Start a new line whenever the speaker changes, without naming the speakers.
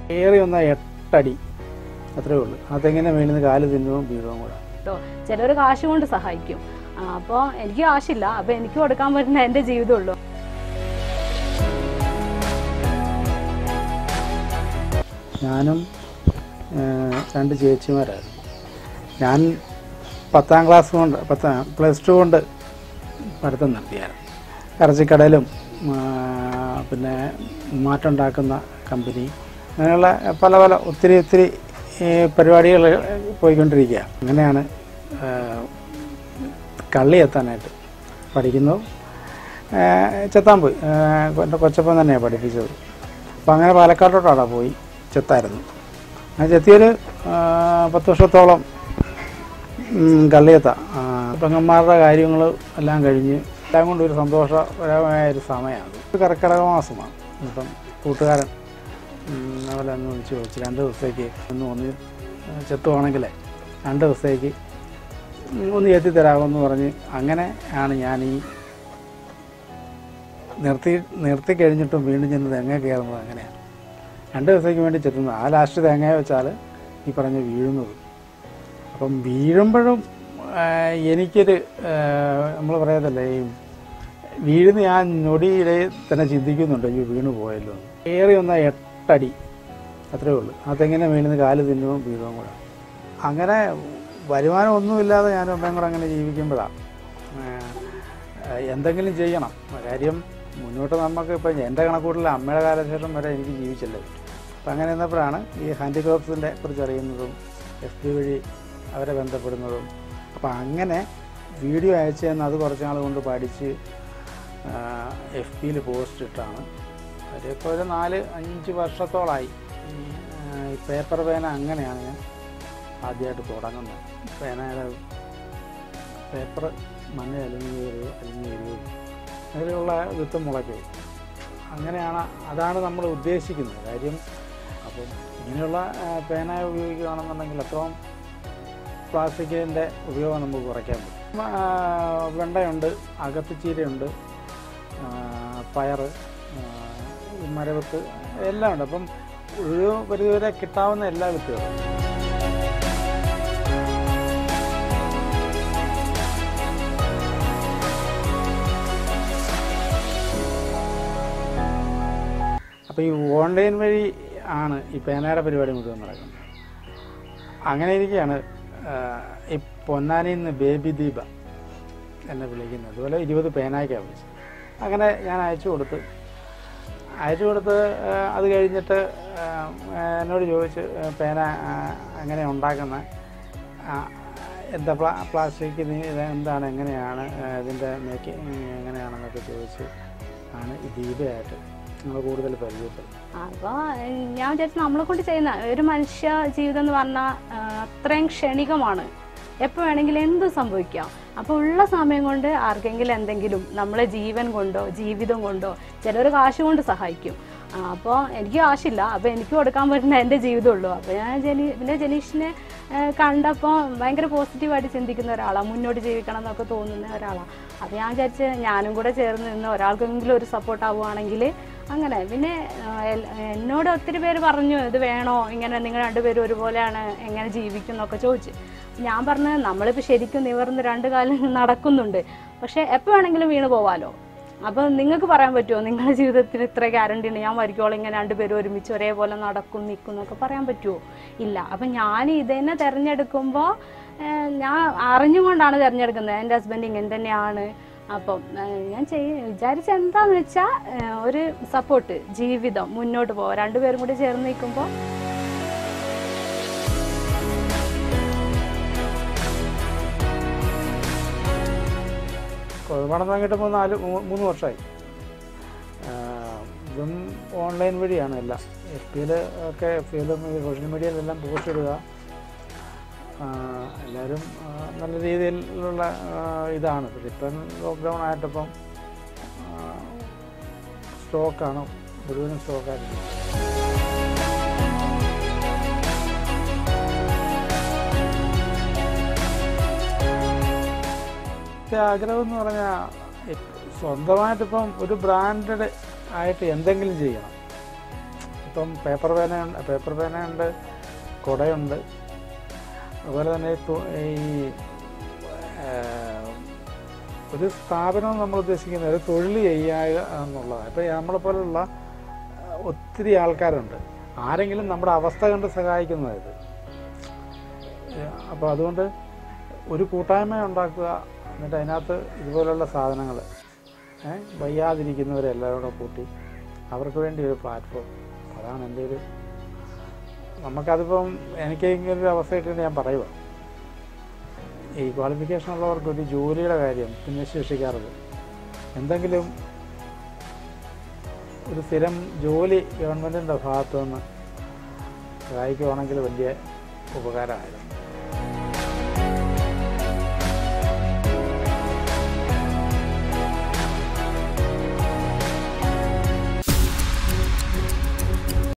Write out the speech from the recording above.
ഏറി വന്ന എട്ടടി അത്രേ ഉള്ളൂ ആ തെങ്ങിൻ്റെ മേളിൽ നിന്ന് കാല് തിന്നുവും വീഴുവും കൂടെ
കേട്ടോ ചിലർ കാശ് കൊണ്ട് സഹായിക്കും അപ്പോൾ എനിക്ക് കാശില്ല അപ്പോൾ എനിക്ക് കൊടുക്കാൻ പറ്റുന്ന എൻ്റെ ജീവിതമുള്ളൂ
ഞാനും ഏഹ്, രണ്ട് ചേച്ചിമാരായിരുന്നു ഞാൻ പത്താം ക്ലാസ് കൊണ്ട് പത്താം പ്ലസ് ടു കൊണ്ട് പഠിത്തം നിർത്തിയായിരുന്നു ഇറച്ചിക്കടയിലും ആ, പിന്നെ മാറ്റുണ്ടാക്കുന്ന കമ്പനി അങ്ങനെയുള്ള പല പല ഒത്തിരി ഒത്തിരി പരിപാടികൾ പോയിക്കൊണ്ടിരിക്കുക അങ്ങനെയാണ് ആ, കള്ളി എത്താനായിട്ട് പഠിക്കുന്നു ആ, ചെത്താൻ പോയി ആ, എൻ്റെ കൊച്ചപ്പൻ തന്നെയാണ് പഠിപ്പിച്ചത് അപ്പോൾ അങ്ങനെ പാലക്കാട്ടോട്ടാണ് പോയി ചെത്തായിരുന്നു അങ്ങനെ ചെത്തിയൊരു ആ, പത്ത് വർഷത്തോളം ഉം, കള്ളിയത്ത ആ, പെങ്ങന്മാരുടെ കാര്യങ്ങൾ എല്ലാം കഴിഞ്ഞ് എല്ലാം കൊണ്ട് ഒരു സന്തോഷപരമായ ഒരു സമയമാണ് ഒരു കർക്കിടക മാസമാണ് ഇപ്പം കൂട്ടുകാരൻ ഉം, അവരെ ഒന്ന് വിളിച്ച് ചോദിച്ചു രണ്ട് ദിവസത്തേക്ക് ഒന്ന് ഒന്ന് ചെത്തുവാണെങ്കിൽ രണ്ട് ദിവസത്തേക്ക് ഒന്ന് ചെത്തി തരാമെന്ന് പറഞ്ഞ് അങ്ങനെ ആണ് ഞാൻ ഈ നിർത്തി നിർത്തി കഴിഞ്ഞിട്ടും വീണ്ടും ചെന്ന് തെങ്ങ കയറുന്നത് അങ്ങനെയാണ് രണ്ട് ദിവസത്തേക്ക് വേണ്ടി ചെത്തുന്നത് ആ ലാസ്റ്റ് തേങ്ങ വെച്ചാൽ ഈ പറഞ്ഞ വീഴുന്നത് അപ്പം വീഴുമ്പോഴും ആ, എനിക്കൊരു നമ്മൾ പറയതല്ലേ ഈ വീഴുന്ന ആ ഞൊടിയിലെ തന്നെ ചിന്തിക്കുന്നുണ്ട് ഈ വീണു പോയല്ലോ എന്ന്. ഏറി വന്ന എട്ടടി അത്രേ ഉള്ളൂ ആ തെങ്ങിൻ്റെ മേളിൽ നിന്ന് കാല് തിന്നുവും വീഴുവും കൂടെ അങ്ങനെ വരുമാനം ഒന്നുമില്ലാതെ ഞാൻ അമ്മയും കൂടെ അങ്ങനെ ജീവിക്കുമ്പോഴാണ് എന്തെങ്കിലും ചെയ്യണം കാര്യം മുന്നോട്ട് നമുക്ക് ഇപ്പം എൻ്റെ കണക്കൂട്ടിൽ അമ്മയുടെ കാലശേഷം വരെ എനിക്ക് ജീവിച്ചല്ലേ അപ്പം അങ്ങനെ നിന്നപ്പോഴാണ് ഈ ഹാൻഡിക്രാഫ്റ്റ്സിൻ്റെ കുറിച്ച് അറിയുന്നതും എഫ് ബി വഴി അവരെ ബന്ധപ്പെടുന്നതും അപ്പം അങ്ങനെ വീഡിയോ അയച്ചു തന്ന് അത് കുറച്ച് നാൾ കൊണ്ട് പഠിച്ച് എഫ് പിയിൽ പോസ്റ്റ് ഇട്ടാണ് അതിപ്പോൾ ഒരു നാല് അഞ്ച് വർഷത്തോളമായി ഈ, ആ, ഈ പേപ്പർ പേന അങ്ങനെയാണ് ഞാൻ ആദ്യമായിട്ട് തുടങ്ങുന്നത് പേനയുടെ പേപ്പർ മണ്ണ് അലിഞ്ഞു കയറുകയോ അലിഞ്ഞു കയറുകയോ അതിലുള്ള വിത്ത് മുളയ്ക്കുകയും അങ്ങനെയാണ് അതാണ് നമ്മൾ ഉദ്ദേശിക്കുന്നത് കാര്യം അപ്പം ഇങ്ങനെയുള്ള ആ, പേന ഉപയോഗിക്കുകയാണെന്നുണ്ടെങ്കിൽ അത്രയും പ്ലാസ്റ്റിക്കിൻ്റെ ഉപയോഗം നമുക്ക് കുറയ്ക്കാൻ പറ്റും ആ, വെണ്ടയുണ്ട് അകത്തിച്ചീരയുണ്ട് ആ, പയറ് ആ, ഈ മരവിത്ത് എല്ലാം ഉണ്ട് അപ്പം ഒരു പരിധിവരെ കിട്ടാവുന്ന എല്ലാ വിത്തുകളും അപ്പോൾ ഈ ഓൺലൈൻ വഴി ആണ് ഈ പേനയുടെ പരിപാടി മുഴുവൻ നടക്കുന്നത് അങ്ങനെ ഇരിക്കുകയാണ് ആ, ഈ പൊന്നാനിയിൽ നിന്ന് ബേബി ദീപ എന്നെ വിളിക്കുന്നത് അതുപോലെ ഇരുപത് പേനായ്ക്കാണ് വിളിച്ചത് അങ്ങനെ ഞാൻ അയച്ചു കൊടുത്ത് അയച്ചു കൊടുത്ത് ആ, അത് കഴിഞ്ഞിട്ട് ആ, എന്നോട് ചോദിച്ച് ആ, പേന ആ, എങ്ങനെ ഉണ്ടാക്കുന്ന എന്താ പ്ലാ പ്ലാസ്റ്റിക് ഇത് എന്താണ് എങ്ങനെയാണ് ആ, ഇതിൻ്റെ മേക്കിങ് എങ്ങനെയാണെന്നൊക്കെ ചോദിച്ച് ആണ് ഈ ദീപയായിട്ട് നമ്മൾ കൂടുതൽ പരിചയപ്പെടുന്നത്
അപ്പോൾ ഞാൻ വിചാരിച്ചു നമ്മളെ കൊണ്ട് ചെയ്യുന്ന ഒരു മനുഷ്യ ജീവിതം എന്ന് പറഞ്ഞാൽ അത്രയും ക്ഷണികമാണ് എപ്പോൾ വേണമെങ്കിലും എന്ത് സംഭവിക്കാം അപ്പോൾ ഉള്ള സമയം കൊണ്ട് ആർക്കെങ്കിലും എന്തെങ്കിലും നമ്മളെ ജീവൻ കൊണ്ടോ ജീവിതം കൊണ്ടോ ചിലർ കാശ് കൊണ്ട് സഹായിക്കും അപ്പോൾ എനിക്ക് കാശില്ല അപ്പോൾ എനിക്ക് കൊടുക്കാൻ പറ്റുന്ന എൻ്റെ ജീവിതമുള്ളൂ അപ്പോൾ ഞാൻ ജനി പിന്നെ ജനീഷിനെ കണ്ടപ്പോൾ ഭയങ്കര പോസിറ്റീവായിട്ട് ചിന്തിക്കുന്ന ഒരാളാണ് മുന്നോട്ട് ജീവിക്കണം എന്നൊക്കെ തോന്നുന്ന ഒരാളാണ് അപ്പോൾ ഞാൻ വിചാരിച്ച് ഞാനും കൂടെ ചേർന്ന് നിന്ന് ഒരാൾക്കെങ്കിലും ഒരു സപ്പോർട്ട് ആവുകയാണെങ്കിൽ അങ്ങനെ പിന്നെ ആ, എൽ- എന്നോട് ഒത്തിരി പേര് പറഞ്ഞു ഇത് വേണോ ഇങ്ങനെ നിങ്ങൾ രണ്ടുപേരും ഒരുപോലെയാണ് എങ്ങനെ ജീവിക്കും എന്നൊക്കെ ചോദിച്ചു ഞാൻ പറഞ്ഞു നമ്മളിപ്പോൾ ശരിക്കും നിവർന്ന് രണ്ട് കാലം നടക്കുന്നുണ്ട് പക്ഷേ എപ്പോൾ വേണമെങ്കിലും വീണ് പോവാലോ അപ്പോൾ നിങ്ങൾക്ക് പറയാൻ പറ്റുമോ നിങ്ങളുടെ ജീവിതത്തിൽ ഇത്ര ഗ്യാരണ്ടി ഉണ്ട് ഞാൻ വരിക്കോളം ഇങ്ങനെ രണ്ടുപേരും ഒരുമിച്ച് ഒരേപോലെ നടക്കും നിൽക്കും എന്നൊക്കെ പറയാൻ പറ്റുമോ ഇല്ല അപ്പം ഞാൻ ഇതന്നെ തിരഞ്ഞെടുക്കുമ്പോൾ ഞാൻ അറിഞ്ഞുകൊണ്ടാണ് തിരഞ്ഞെടുക്കുന്നത് എൻ്റെ ഹസ്ബൻഡ് ഇങ്ങനെ തന്നെയാണ് അപ്പം ഏഹ്, ഞാൻ ചെയ്യ വിചാരിച്ച എന്താന്ന് വെച്ചാൽ ഒരു സപ്പോർട്ട് ജീവിതം മുന്നോട്ട് പോകാം രണ്ടുപേരും കൂടി ചേർന്ന് നിൽക്കുമ്പോൾ
കുഴപ്പമാണെന്ന് തുടങ്ങിയിട്ട് ഇപ്പോൾ നാല് മൂ- മൂന്ന് വർഷമായി ആ, ഇതും ഓൺലൈൻ വഴിയാണ് എല്ലാം എഫ് പിയിൽ ഒക്കെ എഫ് പിയിലും സോഷ്യൽ മീഡിയയിലെല്ലാം പോസ്റ്റ് ഇടുക ആ, എല്ലാവരും ആ, നല്ല രീതിയിലുള്ള ആ, ഇതാണ് പക്ഷെ ഇപ്പം ലോക്ക്ഡൗൺ ആയിട്ടിപ്പം സ്റ്റോക്കാണ് മുഴുവനും സ്റ്റോക്കായിരുന്നു എൻ്റെ ആഗ്രഹം എന്ന് പറഞ്ഞാൽ സ്വന്തമായിട്ടിപ്പം ഒരു ബ്രാൻഡഡ് ആയിട്ട് എന്തെങ്കിലും ചെയ്യണം ഇപ്പം പേപ്പർ പേനയുണ്ട് പേപ്പർ പേനയുണ്ട് കുടയുണ്ട് അതുപോലെ തന്നെ ഈ തു- ഈ ആ, ഒരു സ്ഥാപനം നമ്മൾ ഉദ്ദേശിക്കുന്നത് ഒരു തൊഴിൽ ചെയ്യുക എന്നുള്ളതാണ് ഇപ്പം നമ്മളെപ്പോലുള്ള ഒത്തിരി ആൾക്കാരുണ്ട് ആരെങ്കിലും നമ്മുടെ അവസ്ഥ കണ്ട് സഹായിക്കുന്നത് ഇത് അപ്പോൾ അതുകൊണ്ട് ഒരു കൂട്ടായ്മ ഉണ്ടാക്കുക എന്നിട്ട് അതിനകത്ത് ഇതുപോലുള്ള സാധനങ്ങൾ വയ്യാതിരിക്കുന്നവരെ എല്ലാവരും കൂടെ കൂട്ടി അവർക്ക് വേണ്ടി ഒരു പ്ലാറ്റ്ഫോം അതാണ് എൻ്റെ ഒരു നമുക്കതിപ്പം എനിക്ക് ഇങ്ങനെ ഒരു അവസ്ഥ കിട്ടിയിട്ട് ഞാൻ പറയുക ഈ ക്വാളിഫിക്കേഷൻ ഉള്ളവർക്ക് ഒരു ജോലിയുടെ കാര്യം ഭിന്നശേഷിക്കാർക്ക് എന്തെങ്കിലും ഒരു സ്ഥിരം ജോലി ഗവൺമെൻറ്റിൻ്റെ ഭാഗത്തു നിന്ന് സഹായിക്കുവാണെങ്കിൽ വലിയ ഉപകാരമായിരുന്നു